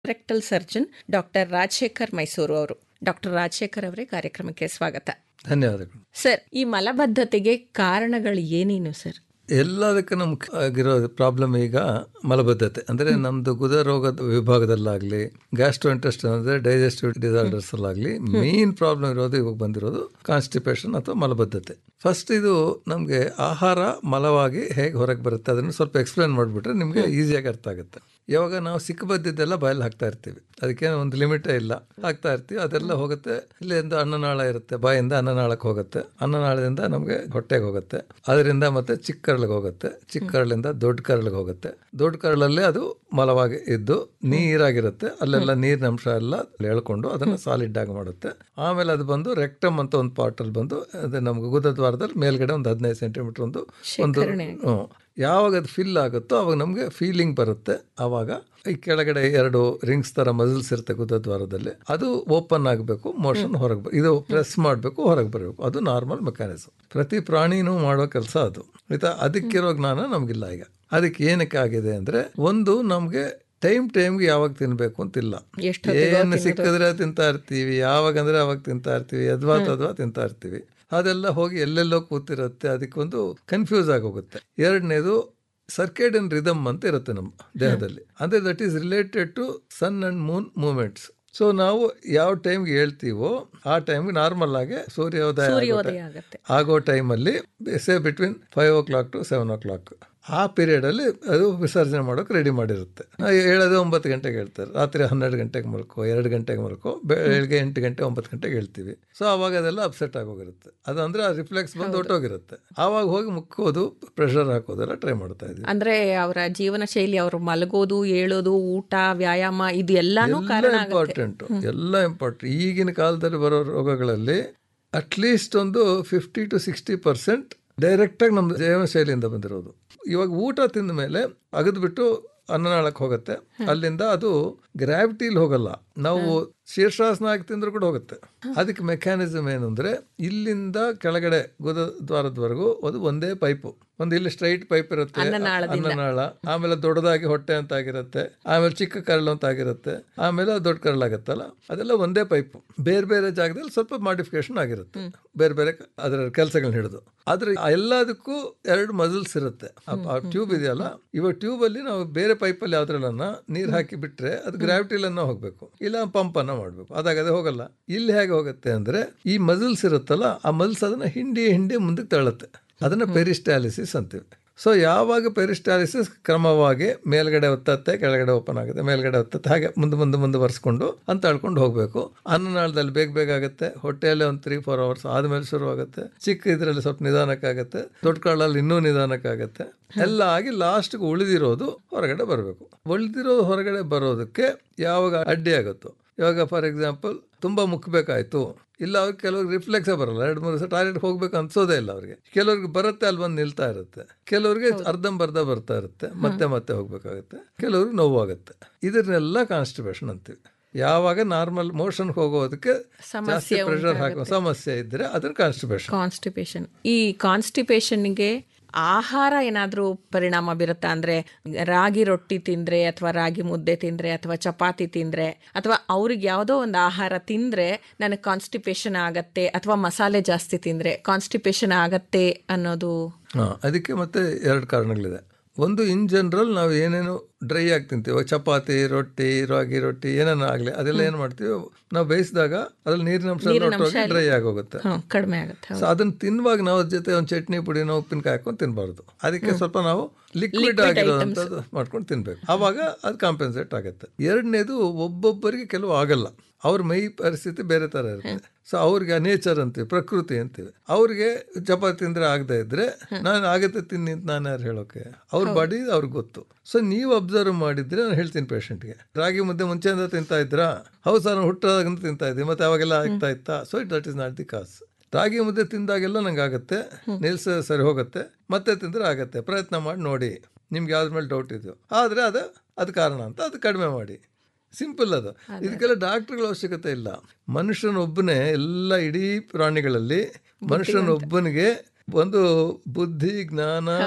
Rectal surgeon doctor Rajashekar Mysuru ಅವರು doctor Rajashekhar ಅವರೇ ಕಾರ್ಯಕ್ರಮಕ್ಕೆ ಸ್ವಾಗತ ಧನ್ಯವಾದಗಳು ಸರ್ ಈ ಮಲಬದ್ಧತೆಗೆ ಕಾರಣಗಳು ಏನೇನು ಸರ್ ಎಲ್ಲದಕ್ಕೂ ಮುಖ್ಯ ಆಗಿರೋ ಪ್ರಾಬ್ಲಮ್ ಈಗ ಮಲಬದ್ಧತೆ ಅಂದರೆ ನಮ್ದು ಗುದ ರೋಗದ ವಿಭಾಗದಲ್ಲಾಗಲಿ ಗ್ಯಾಸ್ಟ್ರೋ ಇಂಟೆಸ್ಟೈನ್ ಅಂದರೆ ಡೈಜೆಸ್ಟಿವ್ ಡಿಸಾರ್ಡರ್ಸ್ ಅಲ್ಲಾಗಲಿ ಮೇನ್ ಪ್ರಾಬ್ಲಮ್ ಇರೋದು ಇವಾಗ ಬಂದಿರೋದು ಕಾನ್ಸ್ಟಿಪೇಷನ್ ಅಥವಾ ಮಲಬದ್ಧತೆ ಫಸ್ಟ್ ಇದು ನಮಗೆ ಆಹಾರ ಮಲವಾಗಿ ಹೇಗೆ ಹೊರಗೆ ಬರುತ್ತೆ ಅದನ್ನು ಸ್ವಲ್ಪ ಎಕ್ಸ್ಪ್ಲೇನ್ ಮಾಡಿಬಿಟ್ರೆ ನಿಮಗೆ ಈಸಿಯಾಗಿ ಅರ್ಥ ಆಗುತ್ತೆ ಯಾವಾಗ ನಾವು ಸಿಕ್ಕಬದ್ದಿದ್ದೆಲ್ಲ ಬಾಯಲ್ಲಿ ಹಾಕ್ತಾ ಇರ್ತೀವಿ ಅದಕ್ಕೆ ಒಂದು ಲಿಮಿಟೇ ಇಲ್ಲ ಹಾಕ್ತಾ ಇರ್ತೀವಿ ಅದೆಲ್ಲ ಹೋಗುತ್ತೆ ಇಲ್ಲಿಂದ ಅನ್ನನಾಳ ಇರುತ್ತೆ ಬಾಯಿಂದ ಅನ್ನನಾಳಕ್ಕೆ ಹೋಗುತ್ತೆ ಅನ್ನನಾಳದಿಂದ ನಮಗೆ ಹೊಟ್ಟೆಗೆ ಹೋಗುತ್ತೆ ಅದರಿಂದ ಮತ್ತೆ ಚಿಕ್ಕ ಕರಳಿಗೆ ಹೋಗುತ್ತೆ ಚಿಕ್ಕ ಕರಳಿಂದ ದೊಡ್ಡ ಕರಳಿಗೆ ಹೋಗುತ್ತೆ ದೊಡ್ಡ ಕರಳಲ್ಲೇ ಅದು ಮಲವಾಗಿ ಇದ್ದು ನೀರಾಗಿರುತ್ತೆ ಅಲ್ಲೆಲ್ಲ ನೀರಿನ ಅಂಶ ಎಲ್ಲ ಎಳ್ಕೊಂಡು ಅದನ್ನು ಸಾಲಿಡ್ ಆಗಿ ಮಾಡುತ್ತೆ ಆಮೇಲೆ ಅದು ಬಂದು ರೆಕ್ಟಮ್ ಅಂತ ಒಂದು ಪಾರ್ಟಲ್ಲಿ ಬಂದು ಅದು ನಮ್ಗೆ ಗುದದ್ವಾರದಲ್ಲಿ ಮೇಲ್ಗಡೆ ಒಂದು ಹದಿನೈದು ಸೆಂಟಿಮೀಟರ್ ಒಂದು ಒಂದು ಹ್ಮ್. ಯಾವಾಗ ಅದು ಫಿಲ್ ಆಗುತ್ತೋ ಅವಾಗ ನಮಗೆ ಫೀಲಿಂಗ್ ಬರುತ್ತೆ ಆವಾಗ ಈ ಕೆಳಗಡೆ ಎರಡು ರಿಂಗ್ಸ್ ತರ ಮಸಲ್ಸ್ ಇರುತ್ತೆ ಗುದದ್ವಾರದಲ್ಲಿ ಅದು ಓಪನ್ ಆಗಬೇಕು ಮೋಷನ್ ಹೊರಗೆ ಇದು ಪ್ರೆಸ್ ಮಾಡಬೇಕು ಹೊರಗೆ ಬರಬೇಕು ಅದು ನಾರ್ಮಲ್ ಮೆಕ್ಯಾನಿಸಮ್ ಪ್ರತಿ ಪ್ರಾಣಿನೂ ಮಾಡೋ ಕೆಲಸ ಅದು ಆಯ್ತಾ ಅದಕ್ಕಿರೋ ಜ್ಞಾನ ನಮಗಿಲ್ಲ ಈಗ ಅದಕ್ಕೆ ಏನಕ್ಕೆ ಆಗಿದೆ ಅಂದ್ರೆ ಒಂದು ನಮಗೆ ಟೈಮ್ ಟೈಮ್ಗೆ ಯಾವಾಗ ತಿನ್ಬೇಕು ಅಂತಿಲ್ಲ ಏನು ಸಿಕ್ಕಿದ್ರೆ ತಿಂತಾ ಇರ್ತೀವಿ ಯಾವಾಗ ಅಂದ್ರೆ ಅವಾಗ ತಿಂತಾ ಇರ್ತೀವಿ ಅದ್ವಾ ತದ್ವಾ ತಿಂತಾ ಇರ್ತೀವಿ ಅದೆಲ್ಲ ಹೋಗಿ ಎಲ್ಲೆಲ್ಲೋ ಕೂತಿರುತ್ತೆ ಅದಕ್ಕೊಂದು ಕನ್ಫ್ಯೂಸ್ ಆಗೋಗುತ್ತೆ ಎರಡನೇದು ಸರ್ಕೇಡಿಯನ್ ರಿದಮ್ ಅಂತ ಇರುತ್ತೆ ನಮ್ಮ ದೇಹದಲ್ಲಿ ಅಂದ್ರೆ that is related to sun and moon movements so ನಾವು ಯಾವ ಟೈಮ್ಗೆ ಹೇಳ್ತೀವೋ ಆ ಟೈಮ್ಗೆ ನಾರ್ಮಲ್ ಆಗಿ ಸೂರ್ಯೋದಯ ಆಗೋ ಸೂರ್ಯೋದಯ ಟೈ- ಆಗತ್ತೆ ಆಗೋ ಟೈಮಲ್ಲಿ say between five o'clock to seven o'clock ಆ ಪೀರಿಯಡಲ್ಲಿ ಅದು ವಿಸರ್ಜನೆ ಮಾಡೋಕೆ ರೆಡಿ ಮಾಡಿರುತ್ತೆ ನಾವು ಹೇಳೋದು ಒಂಬತ್ತು ಗಂಟೆಗೆ ಹೇಳ್ತಾರೆ ರಾತ್ರಿ ಹನ್ನೆರಡು ಗಂಟೆಗೆ ಮಲ್ಕೋ ಎರಡು ಗಂಟೆಗೆ ಮಲ್ಕೋ ಬೆಳಗ್ಗೆ ಎಂಟು ಗಂಟೆ ಒಂಬತ್ತು ಗಂಟೆಗೆ ಹೇಳ್ತೀವಿ ಸೊ ಆವಾಗ ಅದೆಲ್ಲ ಅಪ್ಸೆಟ್ ಆಗೋಗಿರುತ್ತೆ ಅದಂದ್ರೆ ಆ ರಿಫ್ಲೆಕ್ಸ್ ಬಂದು ಹೊಟ್ಟೋಗಿರುತ್ತೆ ಆವಾಗ ಹೋಗಿ ಮುಕ್ಕೋದು ಪ್ರೆಷರ್ ಹಾಕೋದೆಲ್ಲ ಟ್ರೈ ಮಾಡ್ತಾ ಇದ್ವಿ ಅಂದ್ರೆ ಅವರ ಜೀವನ ಶೈಲಿ ಅವರು ಮಲಗೋದು ಏಳೋದು ಊಟ ವ್ಯಾಯಾಮ ಇದು ಎಲ್ಲಾನು ಕಾರಣ ಆಗುತ್ತೆ ಇಂಪಾರ್ಟೆಂಟ್ ಎಲ್ಲ ಇಂಪಾರ್ಟೆಂಟ್ ಈಗಿನ ಕಾಲದಲ್ಲಿ ಬರೋ ರೋಗಗಳಲ್ಲಿ ಅಟ್ಲೀಸ್ಟ್ ಒಂದು ಫಿಫ್ಟಿ ಟು ಸಿಕ್ಸ್ಟಿ ಪರ್ಸೆಂಟ್ ಡೈರೆಕ್ಟಾಗಿ ನಮ್ಮ ಜೀವನ ಶೈಲಿಯಿಂದ ಬಂದಿರೋದು ಇವಾಗ ಊಟ ತಿಂದ ಮೇಲೆ ಅಗದ್ಬಿಟ್ಟು ಅನ್ನನಾಳಕ್ಕೆ ಹೋಗುತ್ತೆ ಅಲ್ಲಿಂದ ಅದು ಗ್ರಾವಿಟಿಲಿ ಹೋಗಲ್ಲ ನಾವು ಶೀರ್ಷಾಸನ ಹಾಕಿ ತಿಂದ್ರು ಕೂಡ ಹೋಗುತ್ತೆ ಅದಕ್ಕೆ ಮೆಕ್ಯಾನಿಸಮ್ ಏನು ಅಂದ್ರೆ ಇಲ್ಲಿಂದ ಕೆಳಗಡೆ ಗುದದ್ವಾರದವರೆಗೂ ಅದು ಒಂದೇ ಪೈಪು ಒಂದು ಇಲ್ಲಿ ಸ್ಟ್ರೈಟ್ ಪೈಪ್ ಇರುತ್ತೆ ಅನ್ನನಾಳ ಆಮೇಲೆ ದೊಡ್ಡದಾಗಿ ಹೊಟ್ಟೆ ಅಂತ ಆಗಿರುತ್ತೆ ಆಮೇಲೆ ಚಿಕ್ಕ ಕರಳು ಅಂತ ಆಗಿರುತ್ತೆ ಆಮೇಲೆ ಅದು ದೊಡ್ಡ ಕರಳಾಗತ್ತಲ್ಲ ಅದೆಲ್ಲ ಒಂದೇ ಪೈಪ್ ಬೇರೆ ಬೇರೆ ಜಾಗದಲ್ಲಿ ಸ್ವಲ್ಪ ಮಾಡಿಫಿಕೇಶನ್ ಆಗಿರುತ್ತೆ ಬೇರೆ ಬೇರೆ ಅದರ ಕೆಲಸಗಳನ್ನ ಹಿಡಿದು ಆದ್ರೆ ಎಲ್ಲದಕ್ಕೂ ಎರಡು ಮಸಲ್ಸ್ ಇರುತ್ತೆ ಆ ಟ್ಯೂಬ್ ಇದೆಯಲ್ಲ ಇವಾಗ ಟ್ಯೂಬ್ ಅಲ್ಲಿ ನಾವು ಬೇರೆ ಪೈಪಲ್ಲಿ ಯಾವ್ದ್ರಲ್ಲನ್ನ ನೀರ್ ಹಾಕಿ ಬಿಟ್ರೆ ಅದು ಗ್ರಾವಿಟಿಲನ್ನ ಹೋಗ್ಬೇಕು ಇಲ್ಲ ಪಂಪ್ ಅನ್ನ ಮಾಡ್ಬೇಕು ಅದಾಗದೆ ಹೋಗಲ್ಲ ಇಲ್ಲಿ ಹೇಗೆ ಹೋಗುತ್ತೆ ಅಂದ್ರೆ ಈ ಮಸಲ್ಸ್ ಇರುತ್ತಲ್ಲ ಆ ಮಸಲ್ಸ್ ಅದನ್ನ ಹಿಂಡಿ ಹಿಂಡಿ ಮುಂದಕ್ಕೆ ತಳ್ಳುತ್ತೆ ಅದನ್ನ ಪೆರಿಸ್ಟಾಲಿಸಿಸ್ ಅಂತೀವಿ ಸೊ ಯಾವಾಗ ಪೆರಿಸ್ಟಾಲಿಸಿಸ್ ಕ್ರಮವಾಗಿ ಮೇಲ್ಗಡೆ ಒತ್ತತ್ತೆ ಕೆಳಗಡೆ ಓಪನ್ ಆಗುತ್ತೆ ಮೇಲ್ಗಡೆ ಒತ್ತತ್ತೆ ಹಾಗೆ ಮುಂದೆ ಮುಂದೆ ಮುಂದುವರ್ಸ್ಕೊಂಡು ಅಂತ ಹೇಳ್ಕೊಂಡು ಹೋಗಬೇಕು ಅನ್ನನಾಳದಲ್ಲಿ ಬೇಗ ಬೇಗ ಆಗುತ್ತೆ ಹೊಟ್ಟೆಯಲ್ಲೇ ಒಂದು ತ್ರೀ ಫೋರ್ ಅವರ್ಸ್ ಆದ್ಮೇಲೆ ಶುರು ಆಗುತ್ತೆ ಚಿಕ್ಕ ಇದರಲ್ಲಿ ಸ್ವಲ್ಪ ನಿಧಾನಕ್ಕಾಗತ್ತೆ ದೊಡ್ಡ ಕಾಳಲ್ಲಿ ಇನ್ನೂ ನಿಧಾನಕ್ಕಾಗತ್ತೆ ಎಲ್ಲ ಆಗಿ ಲಾಸ್ಟ್ಗೆ ಉಳಿದಿರೋದು ಹೊರಗಡೆ ಬರಬೇಕು ಉಳಿದಿರೋದು ಹೊರಗಡೆ ಬರೋದಕ್ಕೆ ಯಾವಾಗ ಅಡ್ಡಿ ಆಗುತ್ತೋ ಇವಾಗ ಫಾರ್ ಎಕ್ಸಾಂಪಲ್ ತುಂಬಾ ಮುಕ್ಕಬೇಕಾಯ್ತು ಇಲ್ಲ ಅವ್ರಿಗೆ ಕೆಲವ್ರಿಗೆ ರಿಫ್ಲೆಕ್ಸೇ ಬರಲ್ಲ ಎರಡು ಮೂರು ದಿವಸ ಟಾಯ್ಲೆಟ್ ಹೋಗ್ಬೇಕು ಅನ್ಸೋದೇ ಇಲ್ಲ ಅವ್ರಿಗೆ ಕೆಲವ್ರಿಗೆ ಬರುತ್ತೆ ಅಲ್ಲಿ ಬಂದು ನಿಲ್ತಾ ಇರುತ್ತೆ ಕೆಲವ್ರಿಗೆ ಅರ್ಧಂಬರ್ಧ ಬರ್ತಾ ಇರುತ್ತೆ ಮತ್ತೆ ಮತ್ತೆ ಹೋಗ್ಬೇಕಾಗುತ್ತೆ ಕೆಲವ್ರಿಗೆ ನೋವಾಗುತ್ತೆ ಇದನ್ನೆಲ್ಲ ಕಾನ್ಸ್ಟಿಪೇಷನ್ ಅಂತೀವಿ ಯಾವಾಗ ನಾರ್ಮಲ್ ಮೋಷನ್ ಹೋಗೋದಕ್ಕೆ ಜಾಸ್ತಿ ಪ್ರೆಷರ್ ಹಾಕೋ ಸಮಸ್ಯೆ ಇದ್ರೆ ಅದನ್ನ ಕಾನ್ಸ್ಟಿಪೇಷನ್ ಕಾನ್ಸ್ಟಿಪೇಷನ್ ಈ ಕಾನ್ಸ್ಟಿಪೇಷನ್ಗೆ ಆಹಾರ ಏನಾದರೂ ಪರಿಣಾಮ ಬೀರುತ್ತಾ ಅಂದ್ರೆ ರಾಗಿ ರೊಟ್ಟಿ ತಿಂದ್ರೆ ಅಥವಾ ರಾಗಿ ಮುದ್ದೆ ತಿಂದ್ರೆ ಅಥವಾ ಚಪಾತಿ ತಿಂದ್ರೆ ಅಥವಾ ಅವ್ರಿಗೆ ಯಾವುದೋ ಒಂದು ಆಹಾರ ತಿಂದ್ರೆ ನನಗೆ ಕಾನ್ಸ್ಟಿಪೇಷನ್ ಆಗತ್ತೆ ಅಥವಾ ಮಸಾಲೆ ಜಾಸ್ತಿ ತಿಂದ್ರೆ ಕಾನ್ಸ್ಟಿಪೇಷನ್ ಆಗತ್ತೆ ಅನ್ನೋದು ಹಾ ಅದಕ್ಕೆ ಮತ್ತೆ ಎರಡು ಕಾರಣಗಳಿದೆ ಒಂದು ಇನ್ ಜನರಲ್ ನಾವು ಏನೇನು ಡ್ರೈ ಆಗಿ ತಿಂತೀವಿ ಇವಾಗ ಚಪಾತಿ ರೊಟ್ಟಿ ರಾಗಿ ರೊಟ್ಟಿ ಏನೇನೋ ಆಗಲಿ ಅದೆಲ್ಲ ಏನು ಮಾಡ್ತೀವಿ ನಾವು ಬೇಯಿಸಿದಾಗ ಅದ್ರಲ್ಲಿ ನೀರಿನ ಅಂಶ ಹೊರಟೋಗಿ ಡ್ರೈ ಆಗೋಗುತ್ತೆ ಹ್ಮ್, ಕಡಿಮೆ ಆಗುತ್ತೆ ಸೊ ಅದನ್ನ ತಿನ್ನುವಾಗ ನಾವು ಅದ್ರ ಜೊತೆ ಒಂದು ಚಟ್ನಿ ಪುಡಿನೋ ಉಪ್ಪಿನಕಾಯಿ ಹಾಕೊಂಡು ತಿನ್ಬಾರ್ದು ಅದಕ್ಕೆ ಸ್ವಲ್ಪ ನಾವು ಲಿಕ್ವಿಡ್ ಆಗಿರೋಂಥದ್ದು ಮಾಡ್ಕೊಂಡು ತಿನ್ಬೇಕು ಆವಾಗ ಅದು ಕಾಂಪೆನ್ಸೇಟ್ ಆಗುತ್ತೆ ಎರಡನೇದು ಒಬ್ಬೊಬ್ಬರಿಗೆ ಕೆಲವು ಆಗಲ್ಲ ಅವ್ರ ಮೈ ಪರಿಸ್ಥಿತಿ ಬೇರೆ ತರ ಇರುತ್ತೆ ಸೊ ಅವ್ರಿಗೆ ನೇಚರ್ ಅಂತೀವಿ ಪ್ರಕೃತಿ ಅಂತೀವಿ ಅವ್ರಿಗೆ ಚಪಾತಿ ತಿಂದ್ರೆ ಆಗದೆ ಇದ್ರೆ ನಾನು ಆಗತ್ತೆ ತಿನ್ನಿ ಅಂತ ನಾನು ಯಾರು ಹೇಳೋಕೆ ಅವ್ರ ಬಾಡಿ ಅವ್ರಿಗೆ ಗೊತ್ತು ಸೊ ನೀವು ಅಬ್ಸರ್ವ್ ಮಾಡಿದ್ರೆ ನಾನು ಹೇಳ್ತೀನಿ ಪೇಷಂಟ್ಗೆ ರಾಗಿ ಮುದ್ದೆ ಮುಂಚೆಯಿಂದ ತಿಂತಾ ಇದ್ರಾ ಹೌದು ಸರ್ ಹುಟ್ಟದಾಗಿಂದ ತಿಂತಾ ಇದ್ವಿ ಮತ್ತೆ ಅವಾಗೆಲ್ಲ ಆಗ್ತಾ ಇತ್ತಾ so it that is not the cause ರಾಗಿ ಮುದ್ದೆ ತಿಂದಾಗೆಲ್ಲ ನಂಗೆ ಆಗುತ್ತೆ ನಿಲ್ಸ ಸರಿ ಹೋಗುತ್ತೆ ಮತ್ತೆ ತಿಂದ್ರೆ ಆಗತ್ತೆ ಪ್ರಯತ್ನ ಮಾಡಿ ನೋಡಿ ನಿಮ್ಗೆ ಯಾವ್ದ್ರ ಮೇಲೆ ಡೌಟ್ ಇದೆಯೋ ಆದರೆ ಅದು ಅದು ಕಾರಣ ಅಂತ ಅದು ಕಡಿಮೆ ಮಾಡಿ ಸಿಂಪಲ್ ಅದು ಇದಕ್ಕೆಲ್ಲ ಡಾಕ್ಟರ್ಗಳ ಅವಶ್ಯಕತೆ ಇಲ್ಲ ಮನುಷ್ಯನೊಬ್ಬನೇ ಎಲ್ಲ ಇಡೀ ಪ್ರಾಣಿಗಳಲ್ಲಿ ಮನುಷ್ಯನೊಬ್ಬನಿಗೆ ಒಂದು ಬುದ್ಧಿ ಜ್ಞಾನ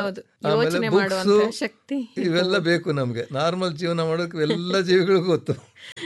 ಆಮೇಲೆ ಯೋಚನೆ books, ಮಾಡುವಂತ ಶಕ್ತಿ ಇವೆಲ್ಲ ಬೇಕು ನಮಗೆ ನಾರ್ಮಲ್ ಜೀವನ ಮಾಡೋಕೆ ಎಲ್ಲ ಜೀವಿಗಳಿಗೂ ಗೊತ್ತು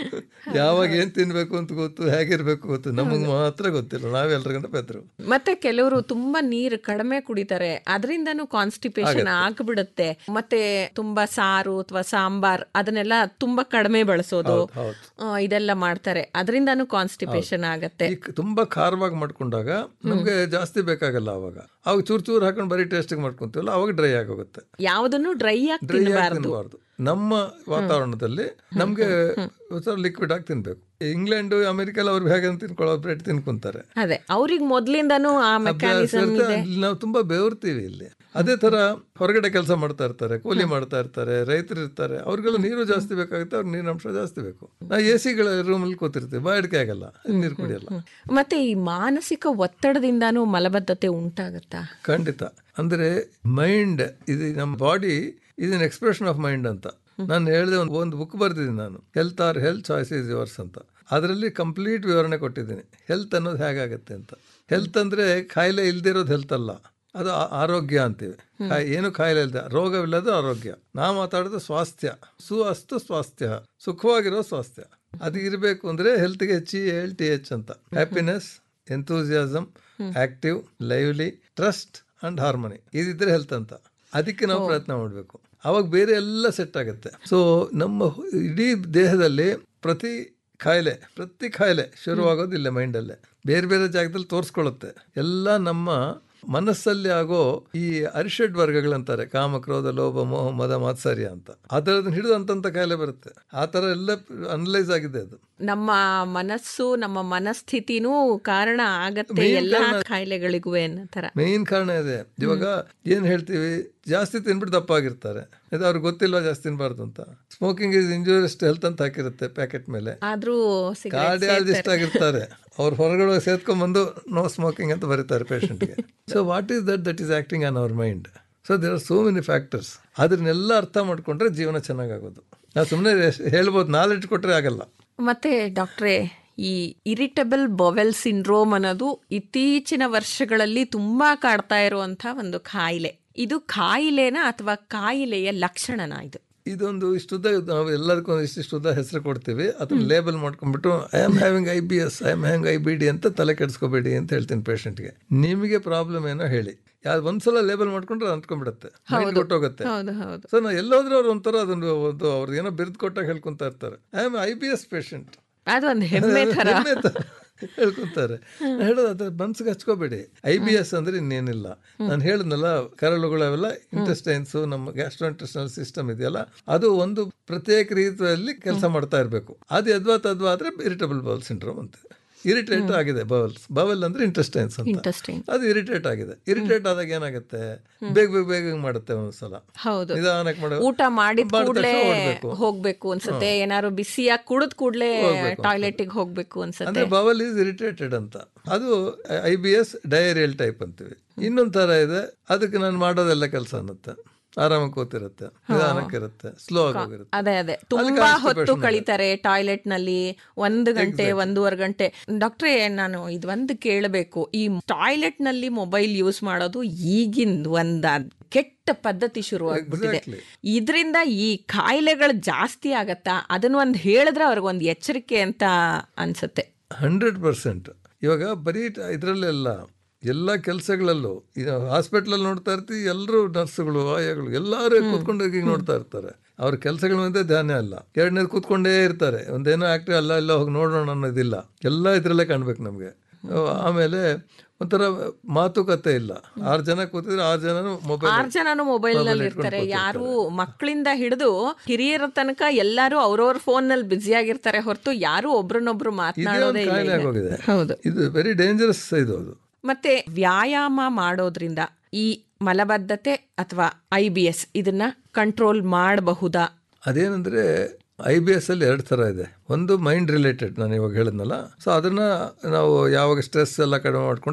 ಯಾವಾಗ ಏನು ತಿನ್ಬೇಕು ಅಂತ ಗೊತ್ತು ಹೇಗಿರ್ಬೇಕು ಗೊತ್ತು ನಮಗೆ ಮಾತ್ರ ಗೊತ್ತಿಲ್ಲ ನಾವೆಲ್ಲರಿಗಿಂತ ಪೆದ್ರು ಮತ್ತೆ ಕೆಲವರು ತುಂಬಾ ನೀರು ಕಡಿಮೆ ಕುಡಿತಾರೆ ಅದರಿಂದನೂ ಕಾನ್ಸ್ಟಿಪೇಷನ್ ಆಗ್ಬಿಡುತ್ತೆ ಮತ್ತೆ ತುಂಬಾ ಸಾರು ಅಥವಾ ಸಾಂಬಾರ್ ಅದನ್ನೆಲ್ಲ ತುಂಬಾ ಕಡಿಮೆ ಬಳಸೋದು ಹೌದು ಆ, ಇದೆಲ್ಲ ಮಾಡ್ತಾರೆ ಅದರಿಂದನೂ ಕಾನ್ಸ್ಟಿಪೇಷನ್ ಆಗತ್ತೆ ಈ ತುಂಬಾ ಖಾರವಾಗಿ ಮಾಡ್ಕೊಂಡಾಗ ನಮ್ಗೆ ಜಾಸ್ತಿ ಬೇಕಾಗಲ್ಲ ಅವಾಗ ಅವಾಗ ಚೂರ್ ಚೂರ್ ಹಾಕೊಂಡು ಬರೀ ಟೇಸ್ಟಿಗೆ ಮಾಡ್ಕೊಂತೀವಲ್ಲ ಅವಾಗ ಡ್ರೈ ಆಗೋಗುತ್ತೆ ಯಾವುದನ್ನು ಡ್ರೈ ಆಗಿ ಡ್ರೈ ಆಗಿ ತಿನ್ನಬಾರ್ದು ತಿನ್ನಬಾರ್ದು ನಮ್ಮ ವಾತಾವರಣದಲ್ಲಿ ನಮ್ಗೆ ಲಿಕ್ವಿಡ್ ಆಗಿ ತಿನ್ಬೇಕು ಇಂಗ್ಲೆಂಡ್ ಅಮೆರಿಕ ಎಲ್ಲ ಅವ್ರು ಹೇಗೆ ತಿನ್ಕೊಳ್ಳೋ ಬ್ರೆಡ್ ತಿನ್ಕೊಂತಾರೆ ಅದೇ ಅವ್ರಿಗೆ ಮೊದ್ಲಿಂದಾನು ಆ ಮೆಕ್ಯಾನಿಸಮ್ ಇರುತ್ತೆ. ಇಲ್ಲಿ ನಾವು ತುಂಬಾ ಬೆವರ್ತೀವಿ ಇಲ್ಲಿ ಅದೇ ತರ ಹೊರಗಡೆ ಕೆಲಸ ಮಾಡ್ತಾ ಇರ್ತಾರೆ ಕೂಲಿ ಮಾಡ್ತಾ ಇರ್ತಾರೆ ರೈತರು ಇರ್ತಾರೆ ಅವ್ರಿಗೆಲ್ಲ ನೀರು ಜಾಸ್ತಿ ಬೇಕಾಗುತ್ತೆ ಅವ್ರಿಗೆ ನೀರಿನ ಅಂಶ ಜಾಸ್ತಿ ಬೇಕು ನಾವು ಎ ಸಿಗಳ ರೂಮಲ್ಲಿ ಕೂತಿರ್ತೀವಿ ಬಾಡಿಕೆ ಆಗಲ್ಲ ನೀರು ಕುಡಿಯಲ್ಲ ಮತ್ತೆ ಈ ಮಾನಸಿಕ ಒತ್ತಡದಿಂದಾನು ಮಲಬದ್ಧತೆ ಉಂಟಾಗತ್ತಾ ಖಂಡಿತ ಅಂದ್ರೆ ಮೈಂಡ್ ಇದು ನಮ್ಮ body is expression of mind ಅಂತ ನಾನು ಹೇಳಿದೆ ಒಂದು ಒಂದು ಬುಕ್ ಬರ್ದಿದ್ದೀನಿ ನಾನು health or health choice is yours ಅಂತ ಅದರಲ್ಲಿ ಕಂಪ್ಲೀಟ್ ವಿವರಣೆ ಕೊಟ್ಟಿದ್ದೀನಿ ಹೆಲ್ತ್ ಅನ್ನೋದು ಹೇಗಾಗತ್ತೆ ಅಂತ ಹೆಲ್ತ್ ಅಂದ್ರೆ ಕಾಯಿಲೆ ಇಲ್ದಿರೋದು ಹೆಲ್ತ್ ಅಲ್ಲ ಅದು ಆ- ಆರೋಗ್ಯ ಅಂತೀವಿ ಕಾಯಿ- ಏನು ಕಾಯಿಲೆ ಇಲ್ಲದೆ ರೋಗವಿಲ್ಲದ ಆರೋಗ್ಯ ನಾ ಮಾತಾಡೋದು ಸ್ವಾಸ್ಥ್ಯ ಸುಅಸ್ತು ಸ್ವಾಸ್ಥ್ಯ ಸುಖವಾಗಿರೋ ಸ್ವಾಸ್ಥ್ಯ ಅದು ಇರಬೇಕು ಅಂದ್ರೆ ಹೆಲ್ತ್ಗೆ ಹೆಚ್ಚಿ ಎಲ್ ಟಿ ಎಚ್ ಅಂತ happiness enthusiasm active lively trust and harmony ಇದಿದ್ರೆ ಹೆಲ್ತ್ ಅಂತ ಅದಕ್ಕೆ ನಾವು ಪ್ರಯತ್ನ ಮಾಡಬೇಕು ಅವಾಗ ಬೇರೆ ಎಲ್ಲ ಸೆಟ್ ಆಗುತ್ತೆ ಸೊ ನಮ್ಮ ಇಡೀ ದೇಹದಲ್ಲಿ ಪ್ರತಿ ಕಾಯಿಲೆ ಪ್ರತಿ ಕಾಯಿಲೆ ಶುರುವಾಗೋದು ಇಲ್ಲೇ ಮೈಂಡಲ್ಲೇ ಬೇರೆ ಬೇರೆ ಜಾಗದಲ್ಲಿ ತೋರಿಸ್ಕೊಳ್ಳುತ್ತೆ ಎಲ್ಲ ನಮ್ಮ ಮನಸ್ಸಲ್ಲಿ ಆಗೋ ಈ ಅರಿಷಡ್ ವರ್ಗಗಳಂತಾರೆ ಕಾಮ ಕ್ರೋಧ ಲೋಭ ಮೋಹ ಮದ ಮಾತ್ಸರ್ಯ ಅಂತ ಅದರದನ್ನ ಹಿಡಿದು ಅಂತಂತ ಕಾಯಿಲೆ ಬರುತ್ತೆ ಆ ಥರ ಎಲ್ಲ ಅನಲೈಸ್ ಆಗಿದೆ ಅದು ನಮ್ಮ ಮನಸ್ಸು ನಮ್ಮ ಮನಸ್ಥಿತಿನೂ ಕಾರಣ ಆಗತ್ತೆ ಎಲ್ಲಾ ಕಾಯಿಲೆಗಳಿಗೂ ಅನ್ನೋ ತರ ಮೇನ್ ಕಾರಣ ಇದೆ ಇವಾಗ ಏನ್ ಹೇಳ್ತೀವಿ ಜಾಸ್ತಿ ತಿನ್ಬಿಟ್ಟು ದಪ್ಪ ಆಗಿರ್ತಾರೆ ಇದು ಅವ್ರಿಗೆ ಗೊತ್ತಿಲ್ಲ ಜಾಸ್ತಿ ತಿನ್ಬಾರ್ದು ಅಂತ ಸ್ಮೋಕಿಂಗ್ ಇಸ್ ಇಂಜೂರಿಯಸ್ ಹೆಲ್ತ್ ಅಂತ ಹಾಕಿರುತ್ತೆ ಪ್ಯಾಕೆಟ್ ಮೇಲೆ ಆದ್ರೂ ಸಿಗರೇಟ್ ಕಾರ್ಡಿಯಾಲಜಿಸ್ಟ್ ಆಗಿರ್ತಾರೆ ಅವ್ರು ಹೊರಗಡೆ ಸೇರ್ಕೊಂಡ್ಬಂದು ನೋ ಸ್ಮೋಕಿಂಗ್ ಅಂತ ಬರೀತಾರೆ ಪೇಷಂಟ್ಗೆ so what is that that is acting on our mind so there are so many factors ಅದನ್ನೆಲ್ಲ ಅರ್ಥ ಮಾಡ್ಕೊಂಡ್ರೆ ಜೀವನ ಚೆನ್ನಾಗಾಗೋದು ನಾವು ಸುಮ್ಮನೆ ಹೇಳ್ಬೋದು ನಾಲೆಡ್ಜ್ ಕೊಟ್ಟರೆ ಆಗಲ್ಲ ಮತ್ತೆ ಡಾಕ್ಟ್ರೇ ಈ ಇರಿಟಬಲ್ ಬೊವೆಲ್ ಸಿಂಡ್ರೋಮ್ ಅನ್ನೋದು ಇತ್ತೀಚಿನ ವರ್ಷಗಳಲ್ಲಿ ತುಂಬಾ ಕಾಡ್ತಾ ಇರುವಂತ ಒಂದು ಕಾಯಿಲೆ ಇದು ಕಾಯಿಲೆನ ಅಥವಾ ಕಾಯಿಲೆಯ ಲಕ್ಷಣನ ಇದು ಇದೊಂದು ಇಷ್ಟುದ್ದ ನಾವು ಎಲ್ಲದಕ್ಕೂ ಒಂದು ಇಷ್ಟಿಷ್ಟುದ್ದ ಹೆಸರು ಕೊಡ್ತೀವಿ ಅದನ್ನ ಲೇಬಲ್ ಮಾಡ್ಕೊಂಡ್ಬಿಟ್ಟು I am having I B S I am hang I B D ಅಂತ ತಲೆ ಕೆಡಿಸ್ಕೋಬೇಡಿ ಅಂತ ಹೇಳ್ತೀನಿ ಪೇಷಂಟ್ಗೆ ನಿಮಗೆ ಪ್ರಾಬ್ಲಮ್ ಏನೋ ಹೇಳಿ ಯಾವ್ದು ಒಂದ್ಸಲ ಲೇಬಲ್ ಮಾಡ್ಕೊಂಡ್ರೆ ಅಂದ್ಕೊಂಡ್ಬಿಡುತ್ತೆ ಮೈಂಡ್ ಕೊಟ್ಟೋಗುತ್ತೆ ಹೌದು ಹೌದು ಸೊ ನಾವು ಎಲ್ಲೋದ್ರೂ ಅವ್ರು ಒಂಥರ ಅದೊಂದು ಒಂದು ಅವ್ರದ್ದು ಏನೋ ಬಿರ್ದು ಕೊಟ್ಟಾಗ ಹೇಳ್ಕೊಂತ ಇರ್ತಾರೆ I am I B S patient ಅದೊಂದು ಹೆಮ್ಮೆ ತರ ಹೇಳ್ಕೊಂತಾರೆ ನಾನ್ ಹೇಳೋದು ಅದ್ರ ಮನ್ಸಿಗೆ ಹಚ್ಕೋಬೇಡಿ ಐ ಬಿ ಎಸ್ ಅಂದ್ರೆ ಇನ್ನೇನಿಲ್ಲ ನಾನು ಹೇಳಿದ್ನಲ್ಲ ಕರಳುಗಳವೆಲ್ಲ ಇಂಟೆಸ್ಟೈನ್ಸ್ ನಮ್ಮ ಗ್ಯಾಸ್ಟ್ರೋ ಇಂಟೆಸ್ಟೈನಲ್ ಸಿಸ್ಟಮ್ ಇದೆಯಲ್ಲ ಅದು ಒಂದು ಪ್ರತ್ಯೇಕ ರೀತಿಯಲ್ಲಿ ಕೆಲಸ ಮಾಡ್ತಾ ಇರಬೇಕು ಅದು ಯದ್ವಾ ತದ್ವಾ ಆದ್ರೆ ಇರಿಟಬಲ್ ಬೌಲ್ ಸಿಂಡ್ರೋಮ್ ಅಂತ ಇರಿಟೇಟ್ ಆಗಿದೆ ಬವಲ್ಸ್ ಬವಲ್ ಅಂದ್ರೆ ಇಂಟೆಸ್ಟೈನ್ಸ್ ಅಂತ ಇಂಟ್ರೆಸ್ಟಿಂಗ್ ಅದು ಇರಿಟೇಟ್ ಆಗಿದೆ ಇರಿಟೇಟ್ ಆದಾಗ ಏನಾಗುತ್ತೆ ಬೇಗ ಬೇಗ ಬೇಗ ಮಾಡುತ್ತೆ ಒಂದ್ಸಲ ಹೌದು ನಿಧಾನಕ್ಕೆ ಮಾಡೋ ಊಟ ಮಾಡಿದ ಮಾಡಿದ ಕೂಡ್ಲೆ ತಕ್ಷಣ ಓಡ್ಬೇಕು. ಹೋಗ್ಬೇಕು ಅನ್ಸುತ್ತೆ ಏನಾದ್ರು ಬಿಸಿಯಾಗಿ ಕುಡಿದ್ ಕೂಡ್ಲೆ ಟಾಯ್ಲೆಟಿಗೆ ಹೋಗ್ಬೇಕು ಅನ್ಸುತ್ತೆ ಅಂದ್ರೆ ಬವಲ್ ಈಸ್ ಇರಿಟೇಟೆಡ್ ಅಂತ ಅದು I B S diarrhoeal type ಅಂತೀವಿ ಇನ್ನೊಂದ್ ತರ ಇದೆ ಅದಕ್ಕೆ ನಾನು ಮಾಡೋದೆಲ್ಲ ಕೆಲಸ ಅನ್ನತ್ತೆ ಆರಾಮಾಗಿ ಕೂತಿರುತ್ತೆ ನಿಧಾನಕ್ಕಿರುತ್ತೆ ಸ್ಲೋ ಆಗೋಗಿರುತ್ತೆ ಅದೇ ಅದೇ ತುಂಬಾ ಹೊತ್ತು ಕಳೀತಾರೆ ಟಾಯ್ಲೆಟ್ ನಲ್ಲಿ ಒಂದು ಗಂಟೆ ಒಂದೂವರೆ ಗಂಟೆ ಡಾಕ್ಟ್ರೇ ನಾನು ಇದೊಂದು ಕೇಳಬೇಕು ಈ ಟಾಯ್ಲೆಟ್ ನಲ್ಲಿ ಮೊಬೈಲ್ ಯೂಸ್ ಮಾಡೋದು ಈಗಿನ ಒಂದ ಕೆಟ್ಟ ಪದ್ಧತಿ ಶುರುವಾಗ್ಬಿಟ್ಟಿದೆ Exactly. ಇದರಿಂದ ಈ ಕಾಯಿಲೆಗಳು ಜಾಸ್ತಿ ಆಗತ್ತಾ ಅದನ್ನ ಒಂದು ಹೇಳಿದ್ರೆ ಅವ್ರಿಗೊಂದು ಎಚ್ಚರಿಕೆ ಅಂತ ಅನ್ಸುತ್ತೆ ಹಂಡ್ರೆಡ್ ಪರ್ಸೆಂಟ್ ಇವಾಗ ಬರೀ ಇದರಲ್ಲೆಲ್ಲ ಎಲ್ಲ ಕೆಲಸಗಳಲ್ಲೂ ಈಗ ಹಾಸ್ಪಿಟ್ಲಲ್ಲಿ ನೋಡ್ತಾ ಇರ್ತೀವಿ ಎಲ್ಲರೂ ನರ್ಸ್ಗಳು ಆಯಾಗಳು ಎಲ್ಲರೂ ಕೂತ್ಕೊಂಡು ಈಗ ನೋಡ್ತಾ ಇರ್ತಾರೆ ಅವ್ರ ಕೆಲಸಗಳ ಮೇಲೆ ಧ್ಯಾನ ಇಲ್ಲ ಎರಡನೇದು ಕೂತ್ಕೊಂಡೇ ಇರ್ತಾರೆ ಒಂದೇನೋ ಆಕ್ಟಿವ್ ಅಲ್ಲ ಎಲ್ಲ ಹೋಗಿ ನೋಡೋಣ ಅನ್ನೋದಿಲ್ಲ ಎಲ್ಲ ಇದ್ರಲ್ಲೇ ಕಾಣ್ಬೇಕು ನಮಗೆ ಆಮೇಲೆ ಒಂಥರ ಮಾತುಕತೆ ಇಲ್ಲ ಆರು ಜನ ಕೂತಿದ್ರೆ ಆರು ಜನ ಮೊಬೈಲ್ ಆರ್ ಜನನು ಮೊಬೈಲ್ ನಲ್ಲಿ ಇರ್ತಾರೆ ಯಾರು ಮಕ್ಕಳಿಂದ ಹಿಡಿದು ಹಿರಿಯರ ತನಕ ಎಲ್ಲಾರು ಅವ್ರವ್ರ ಫೋನ್ ನಲ್ಲಿ ಬ್ಯುಸಿ ಆಗಿರ್ತಾರೆ ಹೊರತು ಯಾರು ಒಬ್ರನ್ನೊಬ್ರು ಮಾತನಾಡೋದೇ ಇಲ್ಲ ಕಾಯಿಲೆ ಈಗ. ಆಗೋಗಿದೆ ಹೌದು ಇದು ವೆರಿ ಡೇಂಜರಸ್ ಇದು ಅದು ಮತ್ತೆ ವ್ಯಾಯಾಮ ಮಾಡೋದ್ರಿಂದ ಈ ಮಲಬದ್ಧತೆ ಅಥವಾ ಐ ಬಿ ಎಸ್ ಇದನ್ನ ಕಂಟ್ರೋಲ್ ಮಾಡಬಹುದಾ ಅದೇನಂದ್ರೆ ಐ ಬಿ ಎಸ್ ಅಲ್ಲಿ ಎರಡು ಥರ ಇದೆ ಒಂದು ಮೈಂಡ್ ರಿಲೇಟೆಡ್ ನಾನು ಇವಾಗ ಹೇಳಿದ್ನಲ್ಲ ಸೊ ಅದನ್ನ ನಾವು ಯಾವಾಗ ಸ್ಟ್ರೆಸ್ ಎಲ್ಲ ಕಡಿಮೆ ಮಾಡಿಕೊಂಡ್ರೆ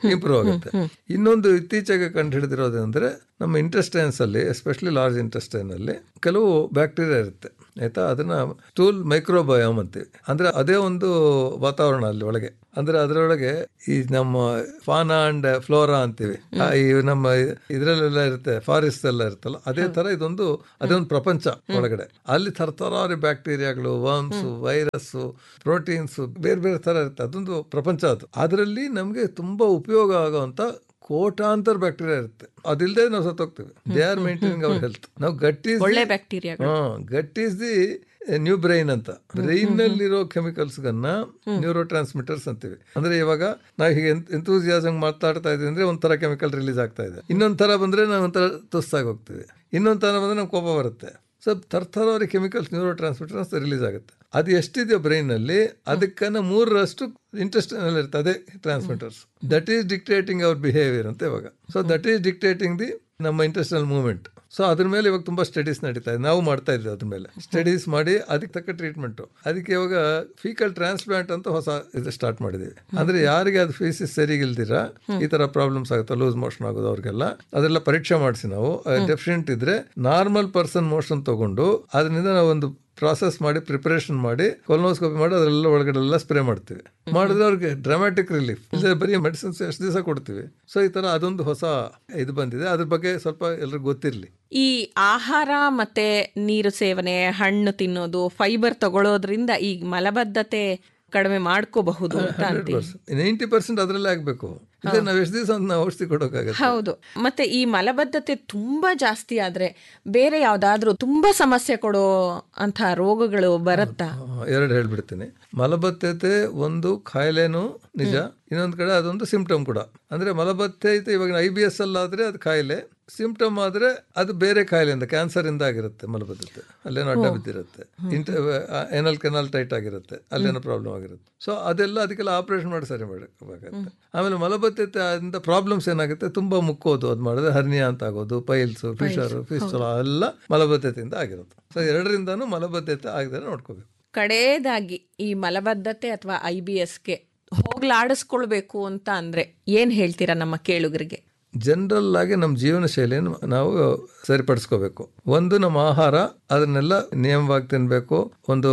ಇಂಪ್ರೂವ್ ಆಗುತ್ತೆ ಇನ್ನೊಂದು ಇತ್ತೀಚೆಗೆ ಕಂಡು ಹಿಡಿದಿರೋದಂದ್ರೆ ನಮ್ಮ ಇಂಟೆಸ್ಟೈನ್ಸ್ ಅಲ್ಲಿ ಎಸ್ಪೆಷಲಿ ಲಾರ್ಜ್ ಇಂಟೆಸ್ಟೈನ್ ಅಲ್ಲಿ ಕೆಲವು ಬ್ಯಾಕ್ಟೀರಿಯಾ ಇರುತ್ತೆ ಆಯ್ತಾ ಅದನ್ನ ಸ್ಟೂಲ್ ಮೈಕ್ರೋಬಯೋಮ್ ಅಂತೀವಿ ಅಂದ್ರೆ ಅದೇ ಒಂದು ವಾತಾವರಣ ಅಲ್ಲಿ ಒಳಗೆ ಅಂದ್ರೆ ಅದರೊಳಗೆ ಈ ನಮ್ಮ ಫಾನಾ ಅಂಡ್ ಫ್ಲೋರಾ ಅಂತೀವಿ ಆ, ಈ ನಮ್ಮ ಇದ್ರಲ್ಲೆಲ್ಲ ಇರುತ್ತೆ ಫಾರೆಸ್ಟ್ ಎಲ್ಲ ಇರುತ್ತಲ್ಲ ಅದೇ ತರ ಇದೊಂದು ಅದೇ ಒಂದು ಪ್ರಪಂಚ ಒಳಗಡೆ ಅಲ್ಲಿ ತರತರಾರಿ ಬ್ಯಾಕ್ಟೀರಿಯಾಗಳು ವರ್ಮ್ಸ್ ವೈರಸ್ ಪ್ರೋಟೀನ್ಸ್ ಬೇರೆ ಬೇರೆ ತರ ಇರುತ್ತೆ ಅದೊಂದು ಪ್ರಪಂಚ ಅದು ಅದರಲ್ಲಿ ನಮಗೆ ತುಂಬಾ ಉಪಯೋಗ ಆಗುವಂತ ಕೋಟಾಂತರ ಬ್ಯಾಕ್ಟೀರಿಯಾ ಇರುತ್ತೆ ಅದಿಲ್ಲದೆ ನಾವು ಸತ್ತೋಗ್ತೀವಿ they are maintaining our health ನಾವು ಗಟ್ ಈಸ್ ಒಳ್ಳೆ ಬ್ಯಾಕ್ಟೀರಿಯಾ ಹಾ gut is the new brain ಅಂತ ಬ್ರೈನ್ ನಲ್ಲಿರೋ ಕೆಮಿಕಲ್ಸ್ ಗನ್ನ ನ್ಯೂರೋ ಟ್ರಾನ್ಸ್ಮಿಟರ್ಸ್ ಅಂತೀವಿ ಅಂದ್ರೆ ಇವಾಗ ನಾವು ಹೀಗೆ ಎಂತೂಸಿಯಾಸಂಗ್ ಮಾತಾಡ್ತಾ ಇದ್ದೀವಿ ಅಂದ್ರೆ ಒಂಥರ ಕೆಮಿಕಲ್ ರಿಲೀಸ್ ಆಗ್ತಾ ಇದೆ ಇನ್ನೊಂದ್ ತರ ಬಂದ್ರೆ ನಾವು ಒಂಥರ ತುಸ್ತಾಗಿ ಹೋಗ್ತೀವಿ ಇನ್ನೊಂದ್ ತರ ಬಂದ್ರೆ ನಮ್ಗೆ ಕೋಪ ಬರುತ್ತೆ ಸೊ ತರ್ತರವರಿ ಕೆಮಿಕಲ್ಸ್ ನ್ಯೂರೋ ಟ್ರಾನ್ಸ್ಮಿಟರ್ಸ್ ರಿಲೀಸ್ ಆಗುತ್ತೆ ಅದು ಎಷ್ಟಿದೆಯೋ ಬ್ರೈನ್ ಅಲ್ಲಿ ಅದಕ್ಕನ್ನ ಮೂರರಷ್ಟು ಇಂಟ್ರೆಸ್ಟ್ ಇರುತ್ತೆ ಅದೇ transmitters that is dictating our behaviour ಅಂತ ಇವಾಗ so that is dictating the ನಮ್ಮ ಇಂಟರ್ನಲ್ ಮೂವ್ಮೆಂಟ್ ಸೊ ಅದ್ರ ಮೇಲೆ ಇವಾಗ ತುಂಬಾ ಸ್ಟಡೀಸ್ ನಡೀತಾ ಇದೆ ನಾವು ಮಾಡ್ತಾ ಇದ್ವಿ ಅದ್ರ ಮೇಲೆ ಸ್ಟಡೀಸ್ ಮಾಡಿ ಅದಕ್ಕೆ ತಕ್ಕ ಟ್ರೀಟ್ಮೆಂಟ್ ಅದಕ್ಕೆ ಇವಾಗ ಫೀಕಲ್ ಟ್ರಾನ್ಸ್ಪ್ಲಾಂಟ್ ಅಂತ ಹೊಸ ಇದು ಸ್ಟಾರ್ಟ್ ಮಾಡಿದೀವಿ ಅಂದ್ರೆ ಯಾರಿಗೆ ಅದು ಫೀಸಿಸ್ ಸರಿಗಿಲ್ದಿರ ಈ ತರ ಪ್ರಾಬ್ಲಮ್ಸ್ ಆಗುತ್ತೆ ಲೂಸ್ ಮೋಷನ್ ಆಗೋದು ಅವ್ರಿಗೆಲ್ಲ ಅದೆಲ್ಲ ಪರೀಕ್ಷೆ ಮಾಡಿಸಿ ನಾವು ಡೆಫಿಷಿಯಂಟ್ ಇದ್ರೆ ನಾರ್ಮಲ್ ಪರ್ಸನ್ ಮೋಷನ್ ತಗೊಂಡು ಅದರಿಂದ ನಾವು ಒಂದು ಪ್ರಾಸೆಸ್ ಮಾಡಿ ಪ್ರಿಪರೇಷನ್ ಮಾಡಿ ಕೊಲೋಸ್ಕೋಪಿ ಮಾಡಿ ಅದರೆಲ್ಲ ಒಳಗಡೆ ಎಲ್ಲ ಸ್ಪ್ರೇ ಮಾಡ್ತೀವಿ ಮಾಡಿದ್ರೆ ಅವ್ರಿಗೆ ಡ್ರಾಮ್ಯಾಟಿಕ್ ರಿಲೀಫ್ ಇಲ್ಲ ಬರೀ ಮೆಡಿಸಿನ್ಸ್ ಎಷ್ಟು ದಿವಸ ಕೊಡ್ತೀವಿ ಸೊ ಈ ತರ ಅದೊಂದು ಹೊಸ ಇದು ಬಂದಿದೆ ಅದ್ರ ಬಗ್ಗೆ ಸ್ವಲ್ಪ ಎಲ್ರಿಗೂ ಗೊತ್ತಿರಲಿ ಈ ಆಹಾರ ಮತ್ತೆ ನೀರು ಸೇವನೆ ಹಣ್ಣು ತಿನ್ನೋದು ಫೈಬರ್ ತಗೊಳ್ಳೋದ್ರಿಂದ ಈ ಮಲಬದ್ಧತೆ ಕಡಿಮೆ ಮಾಡ್ಕೋಬಹುದು ಅಂತ ಅಂತೀವಿ ನೈಂಟಿ ಪರ್ಸೆಂಟ್ ಅದರಲ್ಲೇ ಆಗಬೇಕು ಇಲ್ಲ ನಾವು ಎಷ್ಟು ದಿವಸ ಅಂತ ನಾವು ಔಷಧಿ ಕೊಡೋಕ್ಕಾಗತ್ತೆ ಹೌದು ಮತ್ತೆ ಈ ಮಲಬದ್ಧತೆ ತುಂಬಾ ಜಾಸ್ತಿ ಆದ್ರೆ ಬೇರೆ ಯಾವ್ದಾದ್ರೂ ತುಂಬಾ ಸಮಸ್ಯೆ ಕೊಡೋ ಅಂತ ರೋಗಗಳು ಬರುತ್ತಾ ಎರಡು ಹೇಳ್ಬಿಡ್ತೀನಿ ಮಲಬದ್ಧತೆ ಒಂದು ಕಾಯಿಲೆನೂ ನಿಜ ಇನ್ನೊಂದು ಕಡೆ ಅದೊಂದು ಸಿಂಪ್ಟಮ್ ಕೂಡ ಅಂದ್ರೆ ಮಲಬದ್ಧತೆ ಇವಾಗ ಐ ಬಿ ಎಸ್ ಅಲ್ಲಾದ್ರೆ ಅದು ಕಾಯಿಲೆ ಸಿಂಪ್ಟಮ್ ಆದ್ರೆ ಅದು ಬೇರೆ ಕಾಯಿಲೆಯಿಂದ ಕ್ಯಾನ್ಸರ್ ಇಂದ ಆಗಿರುತ್ತೆ ಮಲಬದ್ಧತೆ ಅಲ್ಲೇನೋ ಅಡ್ಡ ಬಿದ್ದಿರುತ್ತೆ ಇಂಟ ಎನಲ್ ಕೆನಲ್ ಟೈಟ್ ಆಗಿರುತ್ತೆ ಅಲ್ಲೇನೋ ಪ್ರಾಬ್ಲಮ್ ಆಗಿರುತ್ತೆ ಸೊ ಅದೆಲ್ಲ ಅದಕ್ಕೆಲ್ಲ ಆಪರೇಷನ್ ಮಾಡಿ ಸರಿ ಮಾಡಬೇಕಾಗತ್ತೆ ಆಮೇಲೆ ಮಲಬದ್ಧತೆ ಅದರಿಂದ ಪ್ರಾಬ್ಲಮ್ಸ್ ಏನಾಗುತ್ತೆ ತುಂಬಾ ಮುಕ್ಕೋದು ಅದು ಮಾಡಿದ್ರೆ ಹರ್ನಿಯಾ ಅಂತ ಆಗೋದು ಪೈಲ್ಸ್ ಫಿಶರ್ ಫಿಸ್ಟುಲಾ ಎಲ್ಲ ಮಲಬದ್ಧತೆಯಿಂದ ಆಗಿರುತ್ತೆ ಸೊ ಎರಡರಿಂದನೂ ಮಲಬದ್ಧತೆ ಆಗದೆ ನೋಡ್ಕೋಬೇಕು ಕಡೇದಾಗಿ ಈ ಮಲಬದ್ಧತೆ ಅಥವಾ ಐ ಬಿ ಎಸ್ಗೆ ಹೋಗ್ಲಾಡಿಸ್ಕೊಳ್ಬೇಕು ಅಂತ ಅಂದ್ರೆ ಏನ್ ಹೇಳ್ತೀರಾ ನಮ್ಮ ಕೇಳುಗರಿಗೆ ಜನರಲ್ ಆಗಿ ನಮ್ಮ ಜೀವನ ಶೈಲಿಯನ್ನು ನಾವು ಸರಿಪಡಿಸ್ಕೋಬೇಕು ಒಂದು ನಮ್ಮ ಆಹಾರ ಅದನ್ನೆಲ್ಲ ನಿಯಮವಾಗಿ ತಿನ್ನಬೇಕು ಒಂದು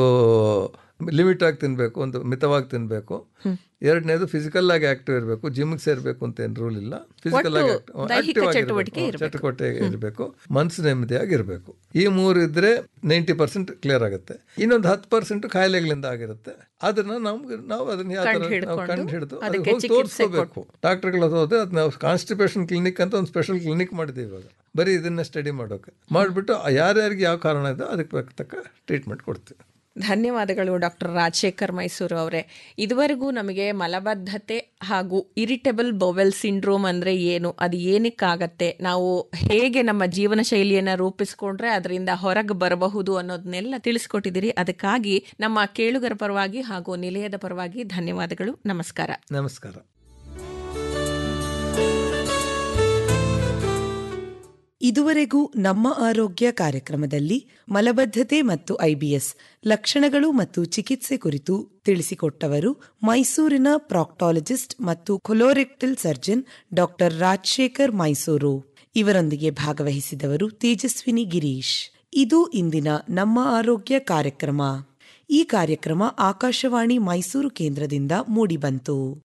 ಲಿಮಿಟ್ ಆಗಿ ತಿನ್ನಬೇಕು ಒಂದು ಮಿತವಾಗಿ ತಿನ್ನಬೇಕು ಎರಡನೇದು ಫಿಸಿಕಲ್ ಆಗಿ ಆಕ್ಟಿವ್ ಇರಬೇಕು ಜಿಮ್ಗೆ ಸೇರ್ಬೇಕು ಅಂತ ಏನು ರೂಲ್ ಇಲ್ಲ ಫಿಸಿಕಲ್ ಆಗಿ ದೈಹಿಕ ಚಟುವಟಿಕೆ ಚಟುವಟಿಕೆ ಇರಬೇಕು ಮನಸ್ಸು ನೆಮ್ಮದಿಯಾಗಿ ಇರಬೇಕು ಈ ಮೂರು ಇದ್ರೆ ನೈಂಟಿ ಪರ್ಸೆಂಟ್ ಕ್ಲಿಯರ್ ಆಗುತ್ತೆ ಇನ್ನೊಂದು ಹತ್ತು ಪರ್ಸೆಂಟ್ ಕಾಯಿಲೆಗಳಿಂದ ಆಗಿರುತ್ತೆ ಅದನ್ನ ನಮ್ಗೆ ನಾವು ಅದನ್ನ ಯಾವ ಥರ ನಾವು ಕಂಡು ಹಿಡಿದು ಅದಕ್ಕೆ ಹೋಗಿ ತೋರಿಸ್ಕೋಬೇಕು ಡಾಕ್ಟರ್ಗಳ ಹತ್ರ ಹೋದ್ರೆ ಅದು ನಾವು ಕಾನ್ಸ್ಟಿಪೇಷನ್ ಕ್ಲಿನಿಕ್ ಅಂತ ಒಂದು ಸ್ಪೆಷಲ್ ಕ್ಲಿನಿಕ್ ಮಾಡಿದ್ದೀವಿ ಇವಾಗ ಬರೀ ಇದನ್ನ ಸ್ಟಡಿ ಮಾಡೋಕೆ ಮಾಡಿಬಿಟ್ಟು ಯಾರ್ಯಾರಿಗೆ ಯಾವ ಕಾರಣ ಇದೆ ಅದಕ್ಕೆ ತಕ್ಕ ಟ್ರೀಟ್ಮೆಂಟ್ ಕೊಡ್ತೀವಿ ಧನ್ಯವಾದಗಳು ಡಾಕ್ಟರ್ ರಾಜಶೇಖರ್ ಮೈಸೂರು ಅವರೇ ಇದುವರೆಗೂ ನಮಗೆ ಮಲಬದ್ಧತೆ ಹಾಗೂ ಇರಿಟೇಬಲ್ ಬೊವೆಲ್ ಸಿಂಡ್ರೋಮ್ ಅಂದರೆ ಏನು ಅದು ಏನಕ್ಕಾಗತ್ತೆ ನಾವು ಹೇಗೆ ನಮ್ಮ ಜೀವನ ಶೈಲಿಯನ್ನು ರೂಪಿಸ್ಕೊಂಡ್ರೆ ಅದರಿಂದ ಹೊರಗೆ ಬರಬಹುದು ಅನ್ನೋದನ್ನೆಲ್ಲ ತಿಳಿಸ್ಕೊಟ್ಟಿದ್ದೀರಿ ಅದಕ್ಕಾಗಿ ನಮ್ಮ ಕೇಳುಗರ ಪರವಾಗಿ ಹಾಗೂ ನಿಲಯದ ಪರವಾಗಿ ಧನ್ಯವಾದಗಳು ನಮಸ್ಕಾರ ನಮಸ್ಕಾರ ಇದುವರೆಗೂ ನಮ್ಮ ಆರೋಗ್ಯ ಕಾರ್ಯಕ್ರಮದಲ್ಲಿ ಮಲಬದ್ಧತೆ ಮತ್ತು ಐಬಿಎಸ್ ಲಕ್ಷಣಗಳು ಮತ್ತು ಚಿಕಿತ್ಸೆ ಕುರಿತು ತಿಳಿಸಿಕೊಟ್ಟವರು ಮೈಸೂರಿನ ಪ್ರಾಕ್ಟಾಲಜಿಸ್ಟ್ ಮತ್ತು colorectal surgeon doctor Rajashekar Mysuru ಇವರೊಂದಿಗೆ ಭಾಗವಹಿಸಿದವರು ತೇಜಸ್ವಿನಿ ಗಿರೀಶ್ ಇದು ಇಂದಿನ ನಮ್ಮ ಆರೋಗ್ಯ ಕಾರ್ಯಕ್ರಮ ಈ ಕಾರ್ಯಕ್ರಮ ಆಕಾಶವಾಣಿ ಮೈಸೂರು ಕೇಂದ್ರದಿಂದ ಮೂಡಿಬಂತು